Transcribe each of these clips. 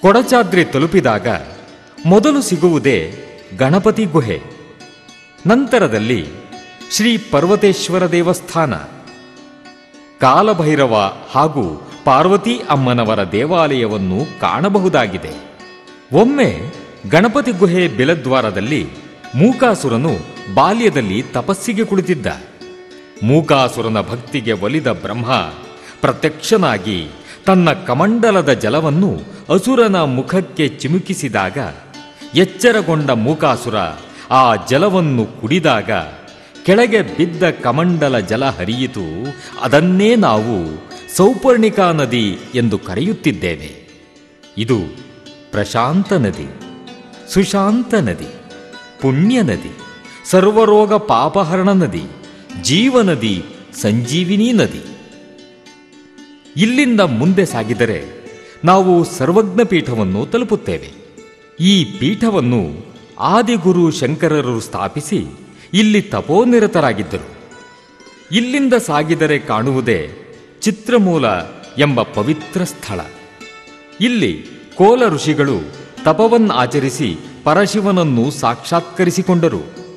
ಕೊಡಚಾದ್ರಿ ತಲುಪಿದಾಗ ಮೊದಲು ಸಿಗುವುದೇ ಗಣಪತಿ ಗುಹೆ ನಂತರದಲ್ಲಿ ಶ್ರೀ ಪರ್ವತೇಶ್ವರ ದೇವಸ್ಥಾನ ಕಾಲಭೈರವ ಹಾಗೂ ಪಾರ್ವತಿ ಅಮ್ಮನವರ ದೇವಾಲಯವನ್ನು ಕಾಣಬಹುದಾಗಿದೆ ಒಮ್ಮೆ ಗಣಪತಿ ಗುಹೆ ಬೆಲದ್ವಾರದಲ್ಲಿ ಮೂಕಾಸುರನು ಬಾಲ್ಯದಲ್ಲಿ ತಪಸ್ಸಿಗೆ ಕುಳಿತಿದ್ದ ಮೂಕಾಸುರನ ಭಕ್ತಿಗೆ ಒಲಿದ ಬ್ರಹ್ಮ ಪ್ರತ್ಯಕ್ಷನಾಗಿ ತನ್ನ ಕಮಂಡಲದ ಜಲವನ್ನು ಅಸುರನ ಮುಖಕ್ಕೆ ಚಿಮುಕಿಸಿದಾಗ ಎಚ್ಚರಗೊಂಡ ಮೂಕಾಸುರ ಆ ಜಲವನ್ನು ಕುಡಿದಾಗ ಕೆಳಗೆ ಬಿದ್ದ ಕಮಂಡಲ ಜಲ ಹರಿಯಿತು ಅದನ್ನೇ ನಾವು ಸೌಪರ್ಣಿಕಾ ನದಿ ಎಂದು ಕರೆಯುತ್ತಿದ್ದೇವೆ ಇದು ಪ್ರಶಾಂತ ನದಿ ಸುಶಾಂತ ನದಿ ಪುಣ್ಯ ನದಿ ಸರ್ವರೋಗ ಪಾಪಹರಣ ನದಿ ಜೀವನದಿ ಸಂಜೀವಿನಿ ನದಿ ಇಲ್ಲಿಂದ ಮುಂದೆ ಸಾಗಿದರೆ ನಾವು ಸರ್ವಜ್ಞ ಪೀಠವನ್ನು ತಲುಪುತ್ತೇವೆ ಈ ಪೀಠವನ್ನು ಆದಿಗುರು ಶಂಕರರು ಸ್ಥಾಪಿಸಿ ಇಲ್ಲಿ ತಪೋನಿರತರಾಗಿದ್ದರು ಇಲ್ಲಿಂದ ಸಾಗಿದರೆ ಕಾಣುವುದೇ ಚಿತ್ರಮೂಲ ಎಂಬ ಪವಿತ್ರ ಸ್ಥಳ ಇಲ್ಲಿ ಕೋಲ ಋಷಿಗಳು ತಪವನ್ನಾಚರಿಸಿ ಪರಶಿವನನ್ನು ಸಾಕ್ಷಾತ್ಕರಿಸಿಕೊಂಡರು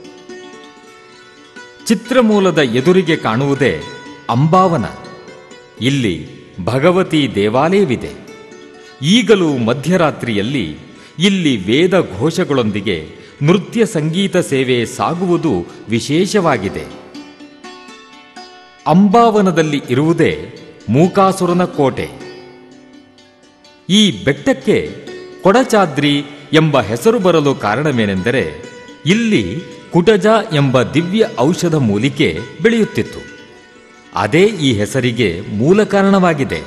ಚಿತ್ರಮೂಲದ ಎದುರಿಗೆ ಕಾಣುವುದೇ ಅಂಬಾವನ ಇಲ್ಲಿ ಭಗವತಿ ದೇವಾಲಯವಿದೆ ಈಗಲೂ ಮಧ್ಯರಾತ್ರಿಯಲ್ಲಿ ಇಲ್ಲಿ ವೇದ ಘೋಷಗಳೊಂದಿಗೆ ನೃತ್ಯ ಸಂಗೀತ ಸೇವೆ ಸಾಗುವುದು ವಿಶೇಷವಾಗಿದೆ ಅಂಬಾವನದಲ್ಲಿ ಇರುವುದೇ ಮೂಕಾಸುರನ ಕೋಟೆ ಈ ಬೆಟ್ಟಕ್ಕೆ ಕೊಡಚಾದ್ರಿ ಎಂಬ ಹೆಸರು ಬರಲು ಕಾರಣವೇನೆಂದರೆ ಇಲ್ಲಿ ಕುಟಜ ಎಂಬ ದಿವ್ಯ ಔಷಧ ಮೂಲಿಕೆ ಬೆಳೆಯುತ್ತಿತ್ತು ಅದೇ ಈ ಹೆಸರಿಗೆ ಮೂಲ ಕಾರಣವಾಗಿದೆ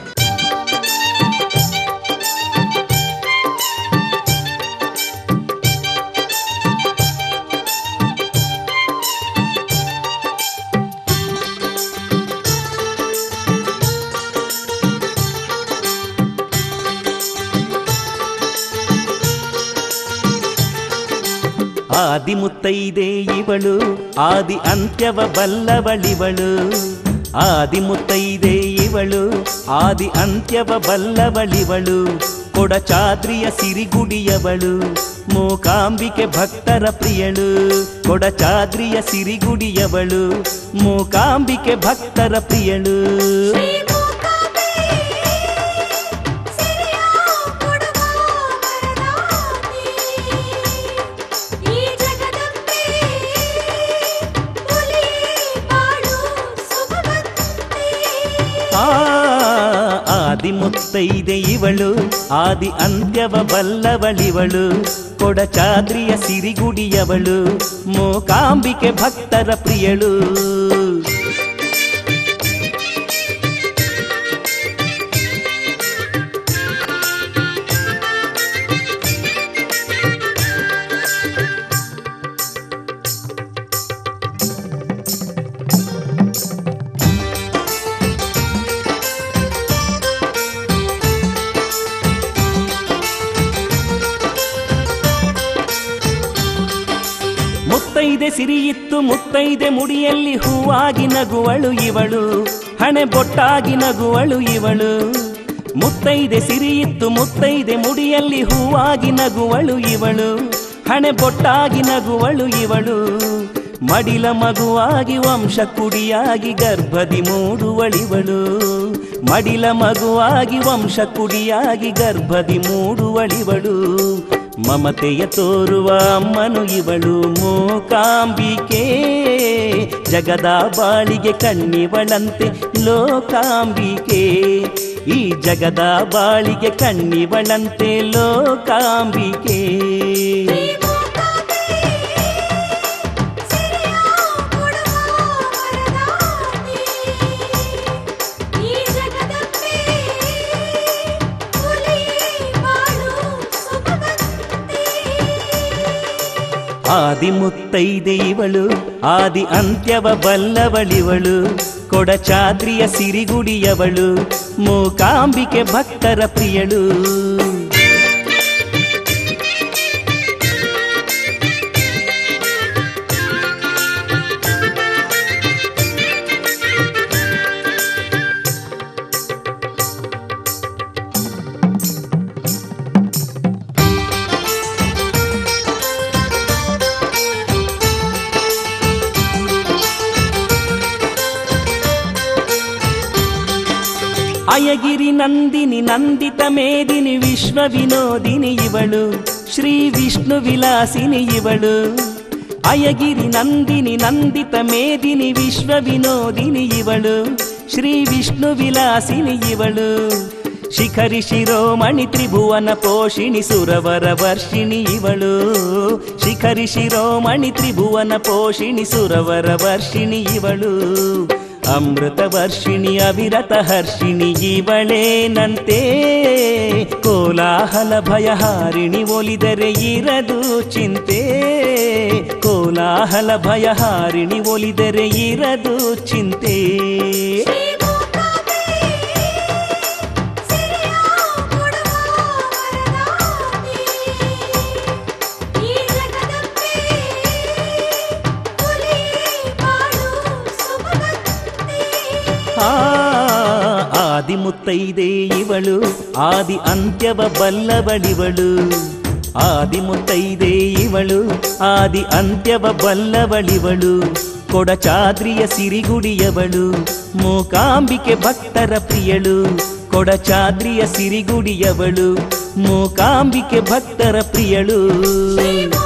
ಆದಿ ಮುತ್ತೈದೆ ಇವಳು ಆದಿ ಅಂತ್ಯವ ಬಲ್ಲವಳಿವಳು ಆದಿ ಮುತ್ತೈದೆ ಇವಳು ಆದಿ ಅಂತ್ಯವ ಬಲ್ಲವಳಿವಳು ಕೊಡಚಾದ್ರಿಯ ಸಿರಿಗುಡಿಯವಳು ಮೂಕಾಂಬಿಕೆ ಭಕ್ತರ ಪ್ರಿಯಳು ಕೊಡಚಾದ್ರಿಯ ಸಿರಿಗುಡಿಯವಳು ಮೂಕಾಂಬಿಕೆ ಭಕ್ತರ ಪ್ರಿಯಳು ಶ್ರೀ ಮೂಕಾಂಬೆ ಸಿರಿಯ ಕೊಡುವ ವರದಾತೆ ಈ ಜಗದಂಬೆ ಹುಲಿ ಬಾಳು ಸುಖವಂತೆ ಆ ಆದಿ ಮುತ್ತೈದೆ ಇವಳು ಆದಿ ಅಂತ್ಯವ ಬಲ್ಲವಳಿವಳು ಕೊಡಚಾದ್ರಿಯ ಸಿರಿಗುಡಿಯವಳು ಮೂಕಾಂಬಿಕೆ ಭಕ್ತರ ಪ್ರಿಯಳು ಮುತ್ತೈದೆ ಸಿರಿಯಿತ್ತು ಮುತ್ತೈದೆ ಮುಡಿಯಲ್ಲಿ ಹೂವಾಗಿ ನಗುವಳು ಇವಳು ಹಣೆ ಬೊಟ್ಟಾಗಿ ನಗುವಳು ಇವಳು ಮುತ್ತೈದೆ ಸಿರಿಯಿತ್ತು ಮುತ್ತೈದೆ ಮುಡಿಯಲ್ಲಿ ಹೂವಾಗಿ ನಗುವಳು ಇವಳು ಹಣೆ ಬೊಟ್ಟಾಗಿ ನಗುವಳು ಇವಳು ಮಡಿಲ ಮಗುವಾಗಿ ವಂಶ ಕುಡಿಯಾಗಿ ಗರ್ಭದಿ ಮೂಡುವಳಿವಳು ಮಡಿಲ ಮಗುವಾಗಿ ವಂಶ ಕುಡಿಯಾಗಿ ಗರ್ಭದಿ ಮೂಡುವಳಿವಳು ಮಮತೆಯ ತೋರುವ ಅಮ್ಮನು ಇವಳು ಮೂಕಾಂಬಿಕೆ ಜಗದ ಬಾಳಿಗೆ ಕಣ್ಣಿವಳಂತೆ ಲೋಕಾಂಬಿಕೆ ಈ ಜಗದ ಬಾಳಿಗೆ ಕಣ್ಣಿವಳಂತೆ ಲೋಕಾಂಬಿಕೆ ಶ್ರೀ ಮೂಕಾಂಬೆ ಸಿರಿಯ ಕೊಡುವ ವರದಾತೆ ಈ ಜಗದಂಬೆ ಹುಲಿ ಬಾಳು ಸುಖವಂತೆ ಆದಿ ಮುತ್ತೈದೆ ಇವಳು ಆದಿ ಅಂತ್ಯವ ಬಲ್ಲವಳಿವಳು ಕೊಡಚಾದ್ರಿಯ ಸಿರಿಗುಡಿಯವಳು ಮೂಕಾಂಬಿಕೆ ಭಕ್ತರ ಪ್ರಿಯಳು ಅಯಗಿರಿ ನಂದಿನಿ ನಂದಿತ ಮೇದಿನಿ ವಿಶ್ವ ವಿನೋದಿನಿ ಇವಳು ಶ್ರೀ ವಿಷ್ಣು ವಿಲಾಸಿನಿ ಇವಳು ಅಯಗಿರಿ ನಂದಿನಿ ನಂದಿತ ಮೇದಿನಿ ವಿಶ್ವ ವಿನೋದಿನಿ ಇವಳು ಶ್ರೀ ವಿಷ್ಣು ವಿಲಾಸಿನಿ ಇವಳು ಶಿಖರಿ ಶಿರೋಮಣಿ ತ್ರಿಭುವನ ಪೋಷಿಣಿ ಸುರವರ ವರ್ಷಿಣಿ ಇವಳು ಶಿಖರಿ ಶಿರೋಮಣಿ ತ್ರಿಭುವನ ಪೋಷಿಣಿ ಸುರವರ ವರ್ಷಿಣಿ ಇವಳು ಅಮೃತ ವರ್ಷಿಣಿ ಅವಿರತ ಹರ್ಷಿಣಿ ಇವಳೇನಂತೆ ಕೋಲಾಹಲ ಭಯಹಾರಿಣಿ ಒಲಿದರೆ ಇರದು ಚಿಂತೆ ಕೋಲಾಹಲ ಭಯಹಾರಿಣಿ ಒಲಿದರೆ ಇರದು ಚಿಂತೆ ಶ್ರೀ ಮೂಕಾಂಬೆ ಸಿರಿಯ ಕೊಡುವ ವರದಾತೆ ಈ ಜಗದಂಬೆ ಹುಲಿ ಬಾಳು ಸುಮಗಂತೆ ಆ ಆದಿ ಮುತ್ತೈದೆ ಇವಳು ಆದಿ ಅಂತ್ಯವ ಬಲ್ಲವಳಿವಳು ಆದಿ ಮುತ್ತೈದೆ ಇವಳು ಆದಿ ಅಂತ್ಯವ ಬಲ್ಲವಳಿವಳು ಕೊಡಚಾದ್ರಿಯ ಸಿರಿಗುಡಿಯವಳು ಮೂಕಾಂಬಿಕೆ ಭಕ್ತರ ಪ್ರಿಯಳು ಕೊಡಚಾದ್ರಿಯ ಸಿರಿಗುಡಿಯವಳು ಮೂಕಾಂಬಿಕೆ ಭಕ್ತರ ಪ್ರಿಯಳು ಶ್ರೀ